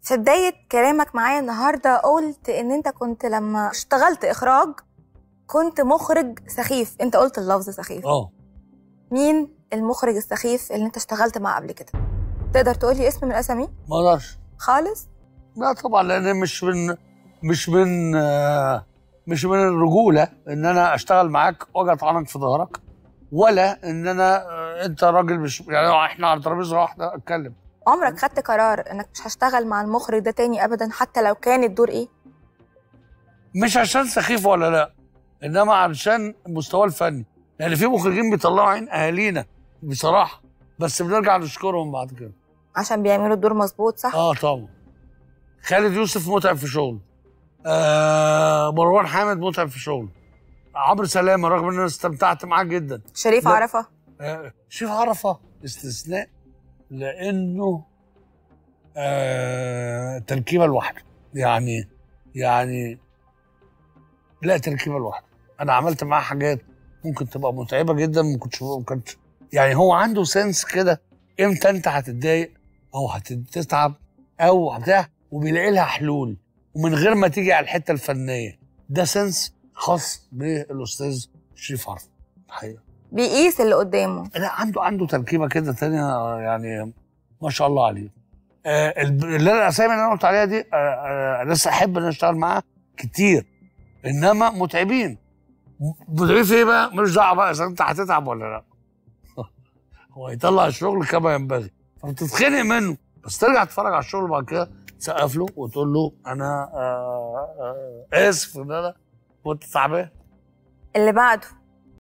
في بداية كلامك معايا النهاردة قلت إن أنت كنت لما اشتغلت إخراج كنت مخرج سخيف أنت قلت اللفظ سخيف اه مين المخرج السخيف اللي أنت اشتغلت معاه قبل كده تقدر تقولي اسم من الأسامي ما اقدرش خالص لا طبعا لان مش من مش من آه، مش من الرجوله ان انا اشتغل معاك واجي اطعنك في ظهرك ولا ان انا آه، انت راجل مش يعني احنا على ترابيزه واحده اتكلم عمرك خدت قرار إنك مش هشتغل مع المخرج ده تاني أبدا حتى لو كان الدور إيه مش عشان سخيف ولا لا انما علشان مستواه الفني يعني في مخرجين بيطلعوا عين اهالينا بصراحه بس بنرجع نشكرهم بعد كده عشان بيعملوا الدور مظبوط صح اه طبعا خالد يوسف متعب في شغله آه مروان حامد متعب في شغله عمرو سلامه رغم ان انا استمتعت معاه جدا شريف لا. عرفة آه شوف عرفه استثناء لانه آه تركيبه لوحده يعني يعني لا تركيبه لوحده انا عملت معاه حاجات ممكن تبقى متعبه جدا ما كنتش ما كنتش يعني هو عنده سنس كده امتى انت هتتضايق او هتتعب او بتاع وبيلاقي لها حلول ومن غير ما تيجي على الحته الفنيه ده سنس خاص بالاستاذ شريف عرفه الحقيقه بيقيس اللي قدامه لا عنده عنده تركيبه كده تانية يعني ما شاء الله عليه آه الب- اللي انا الاسامي اللي انا قلت عليها دي آه آه لسه احب ان أنا اشتغل معاه كتير انما متعبين متعبين في ايه بقى؟ ملوش دعوه بقى اذا انت هتتعب ولا لا هو يطلع الشغل كما ينبغي فبتتخنق منه بس ترجع تتفرج على الشغل بعد كده تسقف له وتقول له انا آه آه اسف ان انا كنت تعبان اللي بعده